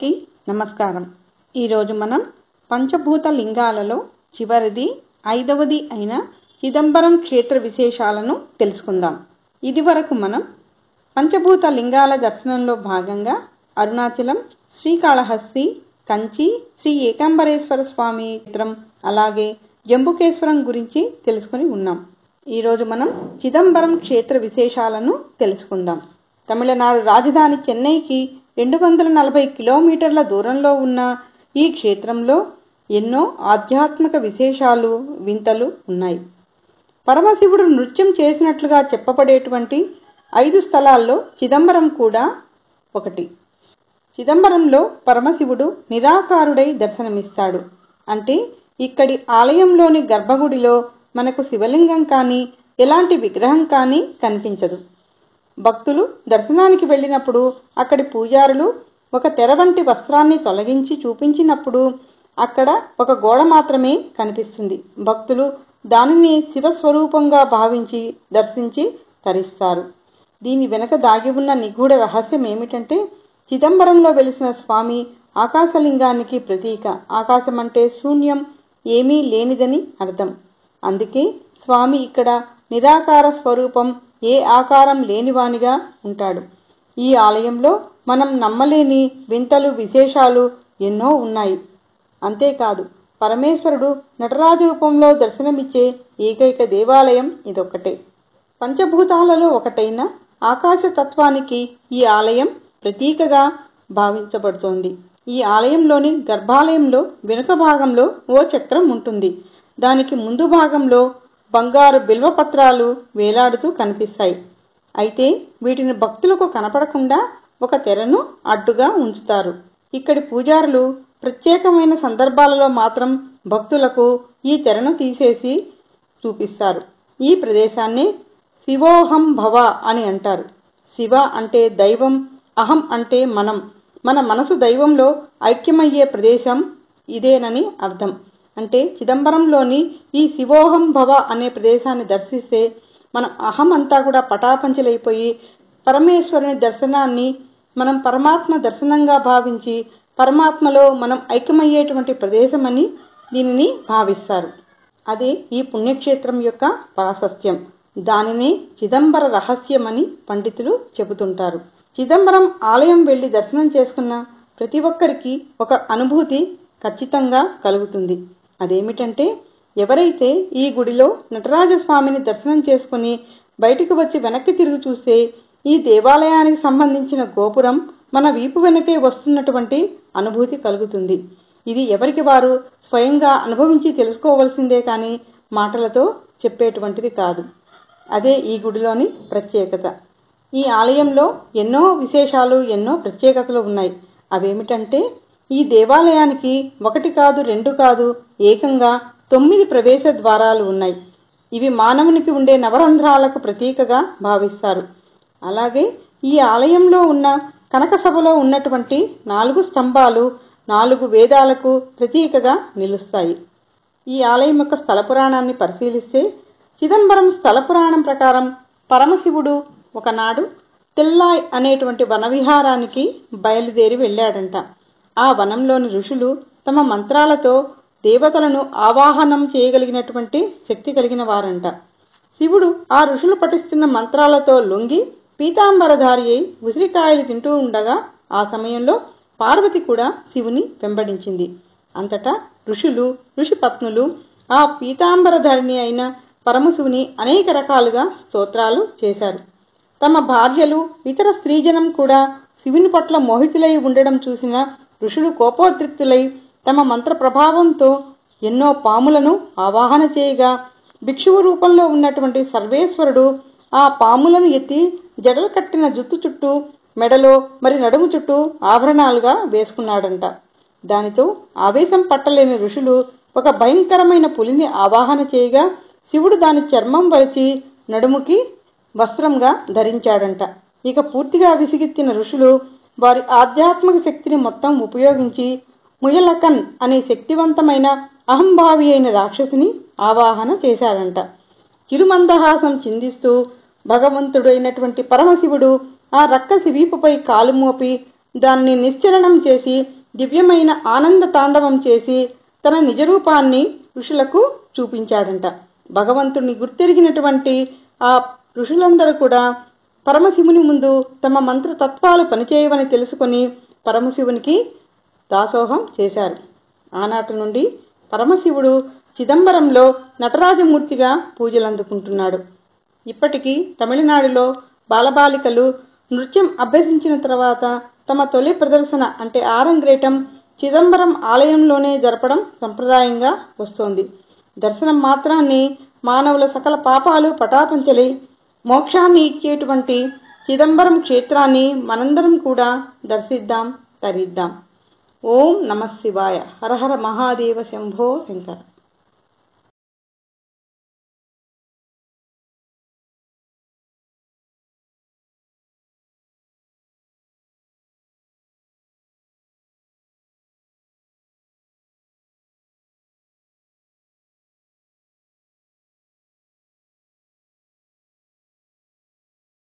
అందరికీ నమస్కారం ఈరోజు మనం పంచభూత లింగాలలో చివరిది ఐదవది అయిన చిదంబరం క్షేత్ర విశేషాలను తెలుసుకుందాం ఇదివరకు మనం పంచభూత లింగాల దర్శనంలో భాగంగా అరుణాచలం శ్రీకాళహస్తి కంచి శ్రీ ఏకాంబరేశ్వర స్వామి క్షేత్రం అలాగే జంబుకేశ్వరం గురించి తెలుసుకుని ఉన్నాం ఈరోజు మనం చిదంబరం క్షేత్ర విశేషాలను తెలుసుకుందాం తమిళనాడు రాజధాని చెన్నైకి రెండు వందల నలభై కిలోమీటర్ల దూరంలో ఉన్న ఈ క్షేత్రంలో ఎన్నో ఆధ్యాత్మిక విశేషాలు వింతలు ఉన్నాయి పరమశివుడు నృత్యం చేసినట్లుగా చెప్పబడేటువంటి ఐదు స్థలాల్లో చిదంబరం కూడా ఒకటి చిదంబరంలో పరమశివుడు నిరాకారుడై దర్శనమిస్తాడు అంటే ఇక్కడి ఆలయంలోని గర్భగుడిలో మనకు శివలింగం కానీ ఎలాంటి విగ్రహం కానీ కనిపించదు భక్తులు దర్శనానికి వెళ్ళినప్పుడు అక్కడి పూజారులు ఒక తెర వంటి వస్త్రాన్ని తొలగించి చూపించినప్పుడు అక్కడ ఒక గోడ మాత్రమే కనిపిస్తుంది భక్తులు దానిని శివస్వరూపంగా భావించి దర్శించి తరిస్తారు దీని వెనక దాగి ఉన్న నిగూఢ రహస్యం ఏమిటంటే చిదంబరంలో వెలిసిన స్వామి ఆకాశలింగానికి ప్రతీక ఆకాశం అంటే శూన్యం ఏమీ లేనిదని అర్థం అందుకే స్వామి ఇక్కడ నిరాకార స్వరూపం ఏ ఆకారం లేనివానిగా ఉంటాడు ఈ ఆలయంలో మనం నమ్మలేని వింతలు విశేషాలు ఎన్నో ఉన్నాయి అంతేకాదు పరమేశ్వరుడు నటరాజు రూపంలో దర్శనమిచ్చే ఏకైక దేవాలయం ఇదొక్కటే పంచభూతాలలో ఒకటైన ఆకాశతత్వానికి ఈ ఆలయం ప్రతీకగా భావించబడుతోంది ఈ ఆలయంలోని గర్భాలయంలో వెనుక భాగంలో ఓ చక్రం ఉంటుంది దానికి ముందు భాగంలో బంగారు బిల్వపత్రాలు వేలాడుతూ కనిపిస్తాయి అయితే వీటిని భక్తులకు కనపడకుండా ఒక తెరను అడ్డుగా ఉంచుతారు ఇక్కడి పూజారులు ప్రత్యేకమైన సందర్భాలలో మాత్రం భక్తులకు ఈ తెరను తీసేసి చూపిస్తారు ఈ ప్రదేశాన్ని శివోహం భవ అని అంటారు శివ అంటే దైవం అహం అంటే మనం మన మనసు దైవంలో ఐక్యమయ్యే ప్రదేశం ఇదేనని అర్థం అంటే చిదంబరంలోని ఈ శివోహం భవ అనే ప్రదేశాన్ని దర్శిస్తే మన అహం అంతా కూడా పటాపంచలైపోయి పరమేశ్వరుని దర్శనాన్ని మనం పరమాత్మ దర్శనంగా భావించి పరమాత్మలో మనం ఐక్యమయ్యేటువంటి ప్రదేశమని దీనిని భావిస్తారు అదే ఈ పుణ్యక్షేత్రం యొక్క ప్రాశస్త్యం దానిని చిదంబర రహస్యమని పండితులు చెబుతుంటారు చిదంబరం ఆలయం వెళ్లి దర్శనం చేసుకున్న ప్రతి ఒక్కరికి ఒక అనుభూతి ఖచ్చితంగా కలుగుతుంది అదేమిటంటే ఎవరైతే ఈ గుడిలో నటరాజస్వామిని దర్శనం చేసుకుని బయటకు వచ్చి వెనక్కి తిరిగి చూస్తే ఈ దేవాలయానికి సంబంధించిన గోపురం మన వీపు వెనకే వస్తున్నటువంటి అనుభూతి కలుగుతుంది ఇది ఎవరికి వారు స్వయంగా అనుభవించి తెలుసుకోవలసిందే కానీ మాటలతో చెప్పేటువంటిది కాదు అదే ఈ గుడిలోని ప్రత్యేకత ఈ ఆలయంలో ఎన్నో విశేషాలు ఎన్నో ప్రత్యేకతలు ఉన్నాయి అవేమిటంటే ఈ దేవాలయానికి ఒకటి కాదు రెండు కాదు ఏకంగా తొమ్మిది ప్రవేశ ద్వారాలు ఉన్నాయి ఇవి మానవునికి ఉండే నవరంధ్రాలకు ప్రతీకగా భావిస్తారు అలాగే ఈ ఆలయంలో ఉన్న కనక సభలో ఉన్నటువంటి నాలుగు స్తంభాలు నాలుగు వేదాలకు ప్రతీకగా నిలుస్తాయి ఈ ఆలయం యొక్క స్థల పురాణాన్ని పరిశీలిస్తే చిదంబరం స్థల పురాణం ప్రకారం పరమశివుడు ఒకనాడు తెల్లాయ్ అనేటువంటి వనవిహారానికి బయలుదేరి వెళ్ళాడంట ఆ వనంలోని ఋషులు తమ మంత్రాలతో దేవతలను ఆవాహనం చేయగలిగినటువంటి శక్తి కలిగిన వారంట శివుడు ఆ ఋషులు పఠిస్తున్న మంత్రాలతో లొంగి పీతాంబరధారి అయి ఉసిరికాయలు తింటూ ఉండగా ఆ సమయంలో పార్వతి కూడా శివుని వెంబడించింది అంతటా ఋషులు ఋషి పత్నులు ఆ పీతాంబరధరిణి అయిన పరమశివుని అనేక రకాలుగా స్తోత్రాలు చేశారు తమ భార్యలు ఇతర స్త్రీజనం కూడా శివుని పట్ల మోహితులై ఉండడం చూసిన ఋషులు కోపోద్రిక్తులై తమ మంత్ర ప్రభావంతో ఎన్నో పాములను ఆవాహన చేయగా భిక్షువు రూపంలో ఉన్నటువంటి సర్వేశ్వరుడు ఆ పాములను ఎత్తి జడలు కట్టిన జుత్తు చుట్టూ మెడలో మరి నడుము చుట్టూ ఆభరణాలుగా వేసుకున్నాడంట దానితో ఆవేశం పట్టలేని ఋషులు ఒక భయంకరమైన పులిని ఆవాహన చేయగా శివుడు దాని చర్మం వలిచి నడుముకి వస్త్రంగా ధరించాడంట ఇక పూర్తిగా విసిగెత్తిన ఋషులు వారి ఆధ్యాత్మిక శక్తిని మొత్తం ఉపయోగించి ముయలకన్ అనే శక్తివంతమైన అహంభావి అయిన రాక్షసిని ఆవాహన చేశాడంట చిరుమందహాసం చిందిస్తూ భగవంతుడైనటువంటి పరమశివుడు ఆ రక్కసి వీపుపై కాలు మోపి దానిని నిశ్చలనం చేసి దివ్యమైన ఆనంద తాండవం చేసి తన నిజరూపాన్ని ఋషులకు చూపించాడంట భగవంతుని గుర్తెరిగినటువంటి ఆ ఋషులందరూ కూడా పరమశివుని ముందు తమ మంత్రతత్వాలు పనిచేయవని తెలుసుకొని పరమశివునికి దాసోహం చేశారు ఆనాటి నుండి పరమశివుడు చిదంబరంలో నటరాజమూర్తిగా పూజలు అందుకుంటున్నాడు ఇప్పటికీ తమిళనాడులో బాలబాలికలు నృత్యం అభ్యసించిన తర్వాత తమ తొలి ప్రదర్శన అంటే ఆరంగ్రేటం చిదంబరం ఆలయంలోనే జరపడం సంప్రదాయంగా వస్తోంది దర్శనం మాత్రాన్ని మానవుల సకల పాపాలు పటాపంచలి మోక్షాన్ని ఇచ్చేటువంటి చిదంబరం క్షేత్రాన్ని మనందరం కూడా దర్శిద్దాం తరిద్దాం ఓం నమ శివాయ హరహర మహాదేవ శంభో శంకర